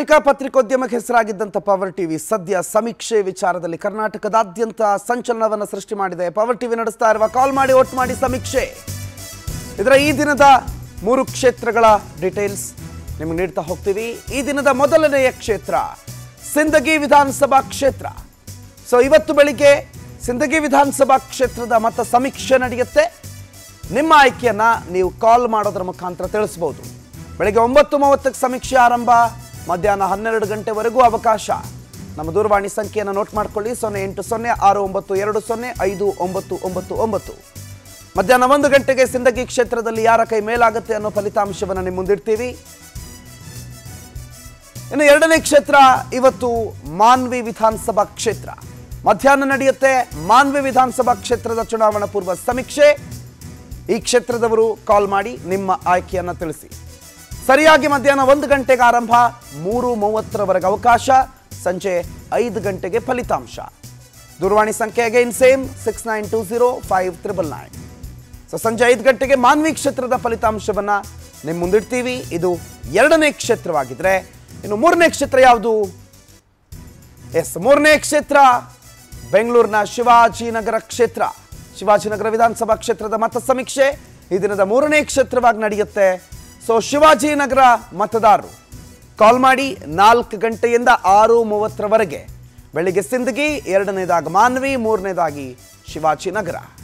ಪತ್ರಿಕಾ ಪತ್ರಿಕೋದ್ಯಮಕ್ಕೆ ಹೆಸರಾಗಿದ್ದಂಥ power TV ಸದ್ಯ ಸಮೀಕ್ಷೆ ವಿಚಾರದಲ್ಲಿ ಕರ್ನಾಟಕದಾದ್ಯಂತ ಸಂಚಲನವನ್ನು ಸೃಷ್ಟಿ ಮಾಡಿದೆ ಪವರ್ ಟಿವಿ ನಡೆಸ್ತಾ ಇರುವ ಕಾಲ್ ಮಾಡಿ ಓಟ್ ಮಾಡಿ ಸಮೀಕ್ಷೆ ಇದರ ಈ ದಿನದ ಮೂರು ಕ್ಷೇತ್ರಗಳ ಡೀಟೇಲ್ಸ್ ನಿಮಗೆ ನೀಡ್ತಾ ಹೋಗ್ತೀವಿ ಈ ದಿನದ ಮೊದಲನೆಯ ಕ್ಷೇತ್ರ ಸಿಂದಗಿ ವಿಧಾನಸಭಾ ಕ್ಷೇತ್ರ ಸೊ ಇವತ್ತು ಬೆಳಿಗ್ಗೆ ಸಿಂದಗಿ ವಿಧಾನಸಭಾ ಕ್ಷೇತ್ರದ ಮತ ಸಮೀಕ್ಷೆ ನಡೆಯುತ್ತೆ ನಿಮ್ಮ ಆಯ್ಕೆಯನ್ನ ನೀವು ಕಾಲ್ ಮಾಡೋದ್ರ ಮುಖಾಂತರ ತಿಳಿಸ್ಬೋದು ಬೆಳಗ್ಗೆ ಒಂಬತ್ತು ಮೂವತ್ತಕ್ಕೆ ಸಮೀಕ್ಷೆ ಆರಂಭ ಮಧ್ಯಾಹ್ನ ಹನ್ನೆರಡು ಗಂಟೆವರೆಗೂ ಅವಕಾಶ ನಮ್ಮ ದೂರವಾಣಿ ಸಂಖ್ಯೆಯನ್ನು ನೋಟ್ ಮಾಡ್ಕೊಳ್ಳಿ ಸೊನ್ನೆ ಎಂಟು ಸೊನ್ನೆ ಆರು ಒಂಬತ್ತು ಎರಡು ಸೊನ್ನೆ ಐದು ಒಂಬತ್ತು ಒಂಬತ್ತು ಒಂಬತ್ತು ಮಧ್ಯಾಹ್ನ ಒಂದು ಗಂಟೆಗೆ ಸಿಂದಗಿ ಕ್ಷೇತ್ರದಲ್ಲಿ ಯಾರ ಕೈ ಮೇಲಾಗುತ್ತೆ ಅನ್ನೋ ಫಲಿತಾಂಶವನ್ನು ನಿಮ್ಮ ಮುಂದಿಡ್ತೀವಿ ಇನ್ನು ಎರಡನೇ ಕ್ಷೇತ್ರ ಇವತ್ತು ಮಾನ್ವಿ ವಿಧಾನಸಭಾ ಕ್ಷೇತ್ರ ಮಧ್ಯಾಹ್ನ ನಡೆಯುತ್ತೆ ಮಾನ್ವಿ ವಿಧಾನಸಭಾ ಕ್ಷೇತ್ರದ ಚುನಾವಣಾ ಪೂರ್ವ ಸಮೀಕ್ಷೆ ಈ ಕ್ಷೇತ್ರದವರು ಕಾಲ್ ಮಾಡಿ ನಿಮ್ಮ ಆಯ್ಕೆಯನ್ನು ತಿಳಿಸಿ ಸರಿಯಾಗಿ ಮಧ್ಯಾಹ್ನ ಒಂದು ಗಂಟೆಗೆ ಆರಂಭ ಮೂರು ಮೂವತ್ತರವರೆಗೆ ಅವಕಾಶ ಸಂಜೆ ಐದು ಗಂಟೆಗೆ ಫಲಿತಾಂಶ ದೂರವಾಣಿ ಸಂಖ್ಯೆ again same six nine two zero five triple nine so ಸಂಜೆ ಐದು ಗಂಟೆಗೆ ಮಾನ್ವಿ ಕ್ಷೇತ್ರದ ಫಲಿತಾಂಶವನ್ನ ನಿಮ್ಮ ಮುಂದಿಡ್ತೀವಿ ಇದು ಎರಡನೇ ಕ್ಷೇತ್ರವಾಗಿದ್ರೆ ಇನ್ನು ಮೂರನೇ ಕ್ಷೇತ್ರ ಯಾವುದು ಎಸ್ ಮೂರನೇ ಕ್ಷೇತ್ರ ಬೆಂಗಳೂರಿನ ಶಿವಾಜಿನಗರ ಕ್ಷೇತ್ರ ಶಿವಾಜಿನಗರ ವಿಧಾನಸಭಾ ಕ್ಷೇತ್ರದ ಮತ ಸಮೀಕ್ಷೆ ಈ ದಿನದ ಮೂರನೇ ಕ್ಷೇತ್ರವಾಗಿ ನಡೆಯುತ್ತೆ ಸೊ ಶಿವಾಜಿನಗರ ಮತದಾರರು ಕಾಲ್ ಮಾಡಿ ನಾಲ್ಕು ಗಂಟೆಯಿಂದ ಆರು ಮೂವತ್ತರವರೆಗೆ ಬೆಳಿಗ್ಗೆ ಸಿಂದಗಿ ಎರಡನೇದಾಗಿ ಮಾನ್ವಿ ಮೂರನೇದಾಗಿ ಶಿವಾಜಿನಗರ